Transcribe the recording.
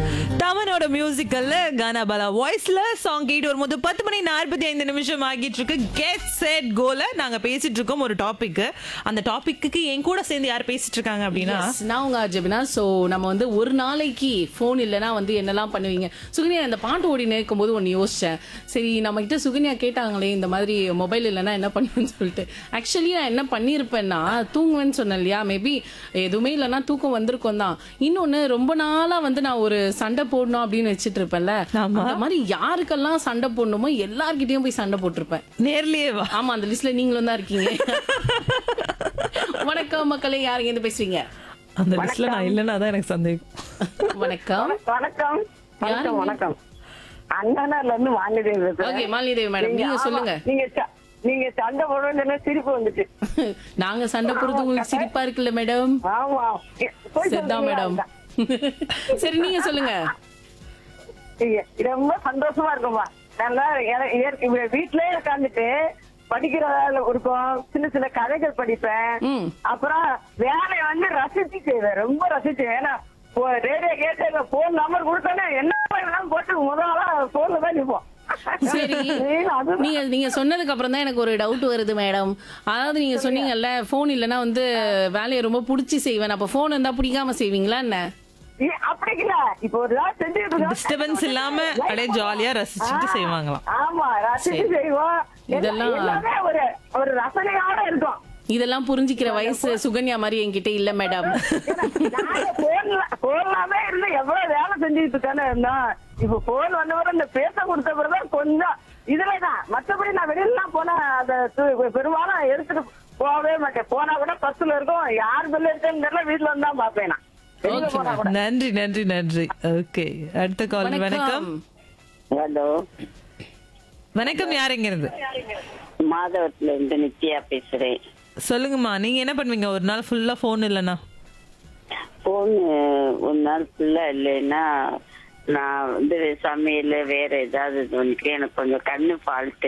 தமனோட மியூசிக்கல்ல கானாபாலா வாய்ஸ்ல சாங் கேட்டு வரும்போது பத்து மணி நாற்பத்தி ஐந்து நிமிஷம் ஆகிட்டு இருக்கு கெட் செட் கோல நாங்க பேசிட்டு இருக்கோம் ஒரு டாபிக் அந்த டாபிக்கு என் கூட சேர்ந்து யார் பேசிட்டு இருக்காங்க அப்படின்னா Yes, நான் உங்க அஜபினா சோ நம்ம வந்து ஒரு நாளைக்கு ஃபோன் இல்லைன்னா வந்து என்னெல்லாம் பண்ணுவீங்க சுகன்யா இந்த பாட்டு ஓடி நிற்கும் போது ஒன்று யோசிச்சேன் சரி நம்ம கிட்ட சுகன்யா கேட்டாங்களே இந்த மாதிரி மொபைல் இல்லைன்னா என்ன பண்ணுவேன்னு சொல்லிட்டு ஆக்சுவலி நான் என்ன பண்ணியிருப்பேன்னா தூங்குவேன்னு சொன்னேன் இல்லையா மேபி எதுவுமே இல்லைன்னா தூக்கம் வந்திருக்கும் தான் இன்னொன்னு ரொம்ப நாளா வந்து நான் ஒரு சண்டை போடணும் அப்படின்னு வச்சுட்டு இருப்பேன்ல ஆமா. அந்த மாதிரி யாருக்கெல்லாம் சண்டை போடணுமோ எல்லார்கிட்டயும் போய் சண்டை போட்டிருப்பேன் நேர்லயே வா ஆமா அந்த லிஸ்ட்ல நீங்களும் தான் இருக்கீங்க வணக்கம் மக்களே யாருங்க இருந்து பேசுறீங்க அந்த லிஸ்ட்ல நான் இல்லைன்னா தான் எனக்கு சந்தேகம் வணக்கம் வணக்கம் வணக்கம் யாருங்க? வணக்கம் அண்ணனார்ல இருந்து வாங்கிட்டேன் ஓகே மாலிதேவி மேடம் நீங்க சொல்லுங்க நீங்க ச- நீங்க சண்டை போடுறது சிரிப்பு வந்துச்சு நாங்க சண்டை போடுறது உங்களுக்கு சிரிப்பா இருக்குல்ல மேடம் ஆமா போய் சரிதான் சொல்லுங்க. மேடம் சரி நீங்க சொல்லுங்க ஐயா, ரொம்ப சந்தோஷமா இருக்கும்பா நல்லா எ- இயற்கை வீ- வீட்லயே உட்காந்துட்டு படிக்கிற வேலை இருக்கும் சின்ன சின்ன கதைகள் படிப்பேன் ம். அப்புறம் வேலையை வந்து ரசிச்சு செய்வேன் ரொம்ப ரசிச்சு ஏன்னா ரேடியோ கேட்டு போன் நம்பர் கொடுத்தோன்னே என்ன வேணாலும் போட்டு முதல்ல போன்ல தான் நிப்போம் சரி அது நீங்க நீங்க சொன்னதுக்கு அப்புறம் தான் எனக்கு ஒரு டவுட் வருது மேடம் அதாவது நீங்க சொன்னீங்கல்ல போன் இல்லைன்னா வந்து வேலையை ரொம்ப புடிச்சு செய்வேன் அப்ப போன் இருந்தா பிடிக்காம செய்வீங்களா என்ன ஏ, அப்படி இல்ல இப்ப ஒரு நாள் செஞ்சுட்டு இருக்கோம். டிஸ்டர்பன்ஸ் இல்லாம அப்படியே ஜாலியா ரசிச்சுட்டு செய்வாங்களாம் ஆமா ரசிச்சு செய்வோம் எல்லா- இதெல்லாம் எல்லாமே ஒரு ஒரு ரசனையோட இருக்கும் இதெல்லாம் புரிஞ்சுக்கிற வயசு சுகன்யா மாதிரி என்கிட்ட இல்ல மேடம் நாங்க போன்ல போன்லாமே இருந்து எவ்வளவு வேலை செஞ்சுட்டு இருக்கானே இருந்தோம் இப்ப போன் வந்த பிறகு இந்த பேச கொடுத்த பிறகுதான் கொஞ்சம் இதுலதான் மத்தபடி நான் வெளியிலாம் போனா அதை து- பெரும்பாலும் எடுத்துட்டு போகவே மாட்டேன் போனா கூட பஸ்ல இருக்கும் யார் பில்ல இருக்குன்னு தெரியல வீட்டுல வந்து தான் பாப்பேன் நான் வெளியில Okay, போனா கூட நன்றி நன்றி நன்றி ஓகே அடுத்த கால் வணக்கம் வணக்கம் ஹலோ வணக்கம் யாருங்க இருந்து மாதவத்துல இருந்து நித்யா பேசுறேன் சொல்லுங்கம்மா நீங்க என்ன பண்ணுவீங்க ஒரு நாள் ஃபுல்லா போன் இல்லைன்னா போன் ஒரு நாள் ஃபுல்லா இல்லைன்னா நான் வந்து சமையல் வேற ஏதாவது ஒன்றுக்கு எனக்கு கொஞ்சம் கண்ணு ஃபால்ட்